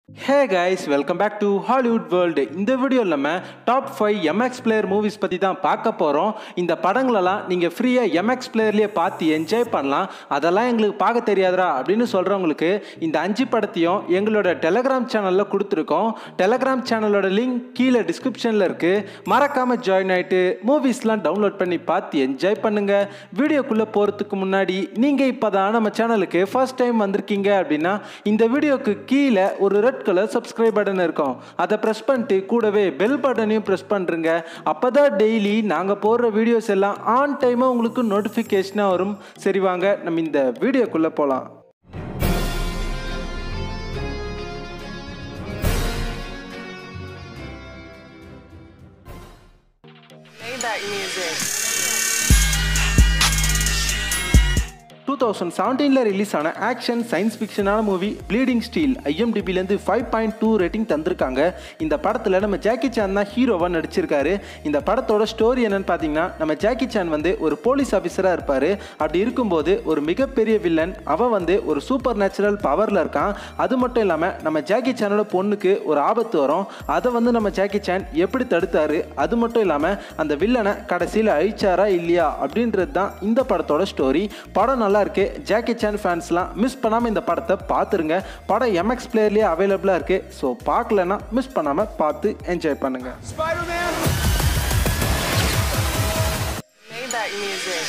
Hey guys welcome back to Hollywood world இந்த வீடியோவில் நம்ம top five MX player movies பற்றி தான் பார்க்க போகிறோம் இந்த படங்களெல்லாம் நீங்கள் ஃப்ரீயாக எம்எக்ஸ் பிளேயர்லேயே பார்த்து என்ஜாய் பண்ணலாம் அதெல்லாம் எங்களுக்கு பார்க்க தெரியாதரா அப்படின்னு சொல்கிறவங்களுக்கு இந்த அஞ்சு படத்தையும் எங்களோட டெலகிராம் சேனலில் கொடுத்துருக்கோம் டெலகிராம் சேனலோட லிங்க் கீழே டிஸ்கிரிப்ஷனில் இருக்குது மறக்காமல் ஜாயின் ஆகிட்டு மூவிஸ்லாம் டவுன்லோட் பண்ணி பார்த்து என்ஜாய் பண்ணுங்கள் வீடியோக்குள்ளே போகிறதுக்கு முன்னாடி நீங்கள் இப்போ தான் நம்ம சேனலுக்கு ஃபர்ஸ்ட் டைம் வந்திருக்கீங்க அப்படின்னா இந்த வீடியோக்கு கீழே ஒரு ரெட் கலர் சப்ஸ்கிரைப் பட்டன் இருக்கும் அதை ப்ரெஸ் பண்ணிட்டு கூடவே பெல் பட்டனையும் ப்ரெஸ் பண்ணுறங்க அப்போ தான் டெய்லி நாங்கள் போடுற வீடியோஸ் எல்லாம் ஆன் டைமாக உங்களுக்கு நோட்டிஃபிகேஷனாக வரும் சரி வாங்க நம்ம இந்த வீடியோக்குள்ளே போகலாம் Maybach music. டூ தௌசண்ட் செவன்டீனில் ரிலீஸ் ஆன ஆக்ஷன் சயின்ஸ் ஃபிக்ஷனான மூவி ப்ளீடிங் ஸ்டீல் ஐஎம்டிபிலேருந்து ஃபைவ் பாயிண்ட் டூ ரேட்டிங் தந்திருக்காங்க இந்த படத்தில் நம்ம ஜாக்கி சான் தான் ஹீரோவாக நடிச்சிருக்காரு இந்த படத்தோட ஸ்டோரி என்னன்னு பார்த்தீங்கன்னா நம்ம ஜாக்கி சான் வந்து ஒரு போலீஸ் ஆஃபீஸராக இருப்பார் அப்படி இருக்கும்போது ஒரு மிகப்பெரிய வில்லன் அவன் வந்து ஒரு சூப்பர் நேச்சுரல் பவரில் இருக்கான் அது மட்டும் இல்லாமல் நம்ம ஜாக்கி சானோட பொண்ணுக்கு ஒரு ஆபத்து வரும் அதை வந்து நம்ம ஜாக்கி சான் எப்படி தடுத்தாரு அது மட்டும் இல்லாமல் அந்த வில்லனை கடைசியில் அழிச்சாரா இல்லையா அப்படின்றது தான் இந்த படத்தோட ஸ்டோரி படம் நல்லா இருக்கு ஜாக்கி சான் ஃபேன்ஸ்லாம் மிஸ் பண்ணாமல் இந்த படத்தை பார்த்துருங்க படம் எம்எக்ஸ் பிளேயர்லேயே அவைலபிளாக இருக்கு ஸோ பார்க்கலன்னா மிஸ் பண்ணாமல் பார்த்து என்ஜாய் பண்ணுங்க Spider-Man. Maybach music.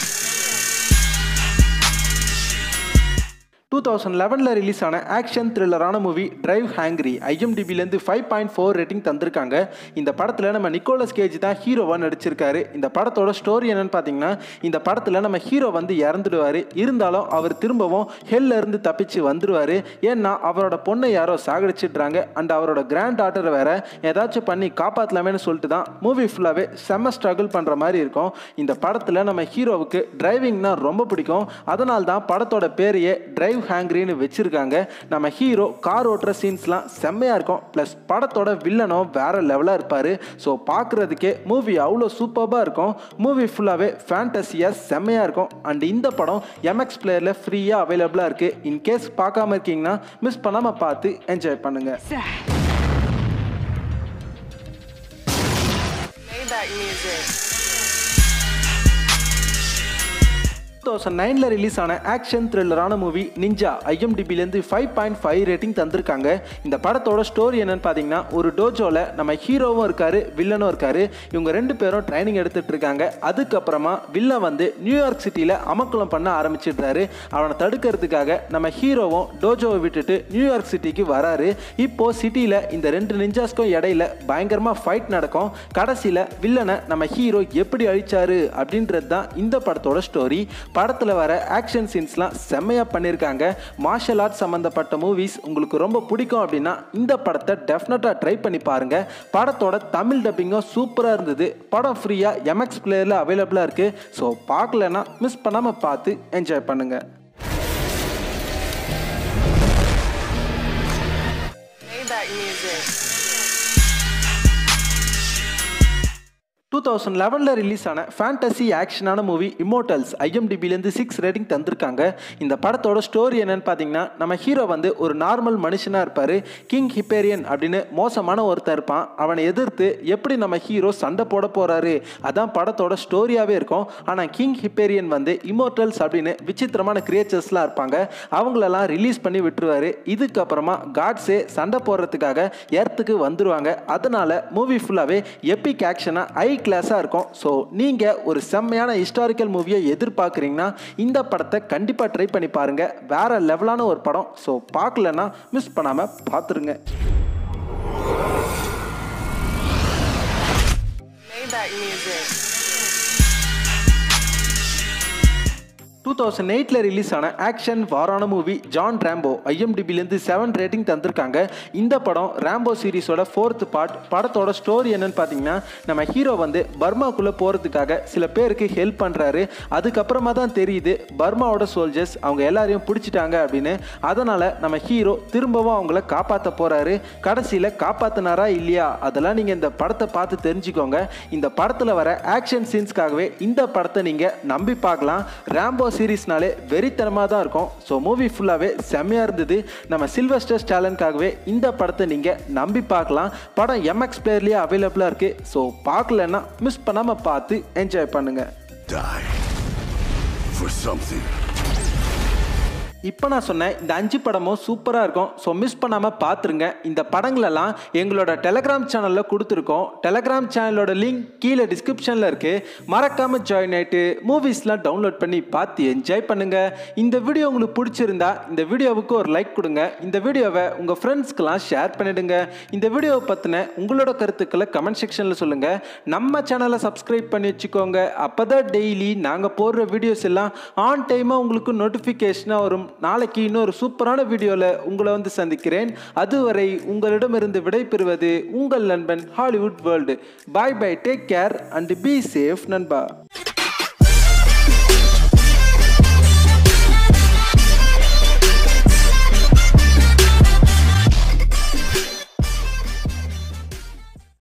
Two thousand லெவனில் ரிலீஸ் ஆன ஆக்ஷன் த்ரில்லரான மூவி டிரைவ் ஹேங்க்ரி ஐஎம்டிபிலேருந்து ஃபைவ் பாயிண்ட் ஃபோர் ரேட்டிங் தந்திருக்காங்க இந்த படத்தில் நம்ம நிக்கோலஸ் கேஜ் தான் ஹீரோவாக நடிச்சிருக்காரு இந்த படத்தோட ஸ்டோரி என்னன்னு பார்த்தீங்கன்னா இந்த படத்தில் நம்ம ஹீரோ வந்து இறந்துடுவார் இருந்தாலும் அவர் திரும்பவும் ஹெல்ல இருந்து தப்பிச்சு வந்துடுவார் ஏன்னா அவரோட பொண்ணை யாரோ சாகடிச்சிடுறாங்க அண்ட் அவரோட கிராண்ட் டாட்டரை வேற ஏதாச்சும் பண்ணி காப்பாற்றலாமேன்னு சொல்லிட்டு தான் மூவி ஃபுல்லாகவே செம்ம ஸ்ட்ரகிள் பண்ணுற மாதிரி இருக்கும் இந்த படத்தில் நம்ம ஹீரோவுக்கு டிரைவிங்னா ரொம்ப பிடிக்கும் அதனால தான் படத்தோட பேரையே டிரைவ் ஹேங்க்ரின்னு வச்சிருக்காங்க நம்ம ஹீரோ கார் ஓட்டுற சீன்ஸ்லாம் செம்மையாக இருக்கும் ப்ளஸ் படத்தோட வில்லனும் வேற லெவலாக இருப்பார் ஸோ பார்க்குறதுக்கே மூவி அவ்வளோ சூப்பராக இருக்கும் மூவி ஃபுல்லாகவே ஃபேண்டசியாக செம்மையாக இருக்கும் அண்ட் இந்த படம் எம்எக்ஸ் பிளேயரில் ஃப்ரீயாக அவைலபிளாக இருக்குது இன்கேஸ் பார்க்காம இருக்கீங்கன்னா மிஸ் பண்ணாமல் பார்த்து என்ஜாய் பண்ணுங்கள் Maybach music. டூ தௌசண்ட் நைனில் ரிலீஸ் ஆன ஆக்ஷன் த்ரில்லரான மூவி நிஞ்சா ஐஎம்டிபிலேருந்து ஃபைவ் பாயிண்ட் ஃபைவ் ரேட்டிங் தந்திருக்காங்க இந்த படத்தோட ஸ்டோரி என்னன்னு பார்த்தீங்கன்னா ஒரு டோஜோவில் நம்ம ஹீரோவும் இருக்காரு வில்லனும் இருக்காரு இவங்க ரெண்டு பேரும் ட்ரைனிங் எடுத்துட்டு இருக்காங்க அதுக்கப்புறமா வில்லன் வந்து நியூயார்க் சிட்டியில் அமக்கலம் பண்ண ஆரம்பிச்சிடுறாரு அவனை தடுக்கிறதுக்காக நம்ம ஹீரோவும் டோஜோவை விட்டுட்டு நியூயார்க் சிட்டிக்கு வராரு இப்போ சிட்டியில் இந்த ரெண்டு நிஞ்சாஸ்க்கும் இடையில பயங்கரமாக ஃபைட் நடக்கும் கடைசியில் வில்லனை நம்ம ஹீரோ எப்படி அழிச்சாரு அப்படின்றது தான் இந்த படத்தோட ஸ்டோரி படத்தில் வர ஆக்ஷன் சீன்ஸ்லாம் செம்மையாக பண்ணியிருக்காங்க மார்ஷல் ஆர்ட்ஸ் சம்மந்தப்பட்ட மூவிஸ் உங்களுக்கு ரொம்ப பிடிக்கும் அப்படின்னா இந்த படத்தை டெஃபினட்டாக ட்ரை பண்ணி பாருங்கள் படத்தோட தமிழ் டப்பிங்கும் சூப்பராக இருந்தது படம் ஃப்ரீயாக எம்எக்ஸ் பிளேயரில் அவைலபிளாக இருக்குது ஸோ பார்க்கலன்னா மிஸ் பண்ணாமல் பார்த்து என்ஜாய் பண்ணுங்கள் Maybach music. டூ தௌசண்ட் லெவனில் ரிலீஸ் ஆன ஃபேண்டசி ஆக்ஷனான மூவி இமோட்டல்ஸ் ஐஎம்டிபிலேருந்து சிக்ஸ் ரேட்டிங் தந்திருக்காங்க இந்த படத்தோட ஸ்டோரி என்னன்னு பார்த்தீங்கன்னா நம்ம ஹீரோ வந்து ஒரு நார்மல் மனுஷனாக இருப்பார் கிங் ஹிப்பேரியன் அப்படின்னு மோசமான ஒருத்தர் இருப்பான் அவனை எதிர்த்து எப்படி நம்ம ஹீரோ சண்டை போட போகிறாரு அதான் படத்தோட ஸ்டோரியாகவே இருக்கும் ஆனால் கிங் ஹிப்பேரியன் வந்து இமோட்டல்ஸ் அப்படின்னு விசித்திரமான கிரியேச்சர்ஸ்லாம் இருப்பாங்க அவங்களெல்லாம் ரிலீஸ் பண்ணி விட்டுருவாரு இதுக்கப்புறமா காட்ஸே சண்டை போடுறதுக்காக எர்த்துக்கு வந்துருவாங்க அதனால மூவி ஃபுல்லாகவே எப்பிக் ஆக்ஷனாக ஐ கிளாஸாக இருக்கும் ஸோ நீங்கள் ஒரு செம்மையான ஹிஸ்டாரிக்கல் மூவியை எதிர்பார்க்குறீங்கன்னா இந்த படத்தை கண்டிப்பாக ட்ரை பண்ணி பாருங்கள் வேற லெவலான ஒரு படம் ஸோ பார்க்கலன்னா மிஸ் பண்ணாமல் பார்த்துருங்க Maybach music. டூ தௌசண்ட் எயிட்டில் ரிலீஸ் ஆன ஆக்ஷன் வாரான மூவி ஜான் ரேம்போ ஐஎம்டிபிலேருந்து செவன் ரேட்டிங் தந்திருக்காங்க இந்த படம் ரேம்போ சீரிஸோட ஃபோர்த் பார்ட் படத்தோட ஸ்டோரி என்னன்னு பார்த்தீங்கன்னா நம்ம ஹீரோ வந்து பர்மாக்குள்ளே போகிறதுக்காக சில பேருக்கு ஹெல்ப் பண்ணுறாரு அதுக்கப்புறமா தான் தெரியுது பர்மாவோட சோல்ஜர்ஸ் அவங்க எல்லாரையும் பிடிச்சிட்டாங்க அப்படின்னு அதனால் நம்ம ஹீரோ திரும்பவும் அவங்கள காப்பாற்ற போகிறாரு கடைசியில் காப்பாற்றினாரா இல்லையா அதெல்லாம் நீங்கள் இந்த படத்தை பார்த்து தெரிஞ்சுக்கோங்க இந்த படத்தில் வர ஆக்ஷன் சீன்ஸ்க்காகவே இந்த படத்தை நீங்கள் நம்பி பார்க்கலாம் ரேம்போ சீரீஸ்னாலே வெறித்தனமாக தான் இருக்கும் ஸோ மூவி ஃபுல்லாகவே செம்மையாக இருந்தது நம்ம சில்வஸ்டர் ஸ்டாலனுக்காகவே இந்த படத்தை நீங்கள் நம்பி பார்க்கலாம் படம் எம்எக்ஸ் பிளேயர்லேயே அவைலபிளாக இருக்குது ஸோ பார்க்கலன்னா மிஸ் பண்ணாமல் பார்த்து என்ஜாய் பண்ணுங்கள் Die for something. இப்போ நான் சொன்னேன் இந்த அஞ்சு படமும் சூப்பராக இருக்கும் ஸோ மிஸ் பண்ணாமல் பார்த்துருங்க இந்த படங்களெல்லாம் எங்களோட டெலகிராம் சேனலில் கொடுத்துருக்கோம் டெலகிராம் சேனலோட லிங்க் கீழே டிஸ்கிரிப்ஷனில் இருக்குது மறக்காமல் ஜாயின் ஆகிட்டு மூவிஸ்லாம் டவுன்லோட் பண்ணி பார்த்து என்ஜாய் பண்ணுங்கள் இந்த வீடியோ உங்களுக்கு பிடிச்சிருந்தா இந்த வீடியோவுக்கு ஒரு லைக் கொடுங்க இந்த வீடியோவை உங்கள் ஃப்ரெண்ட்ஸ்க்கெலாம் ஷேர் பண்ணிடுங்க இந்த வீடியோவை பற்றின உங்களோட கருத்துக்களை கமெண்ட் செக்ஷனில் சொல்லுங்கள் நம்ம சேனலை சப்ஸ்கிரைப் பண்ணி வச்சுக்கோங்க அப்போ தான் டெய்லி நாங்கள் போடுற வீடியோஸ் எல்லாம் ஆன் டைமாக உங்களுக்கு நோட்டிஃபிகேஷனாக வரும் நாளைக்கு இன்னொரு சூப்பரான வீடியோவில் உங்களை வந்து சந்திக்கிறேன் அதுவரை உங்களிடமிருந்து விடைபெறுவது உங்கள் நண்பன் Hollywood world bye bye take care and be safe நண்பா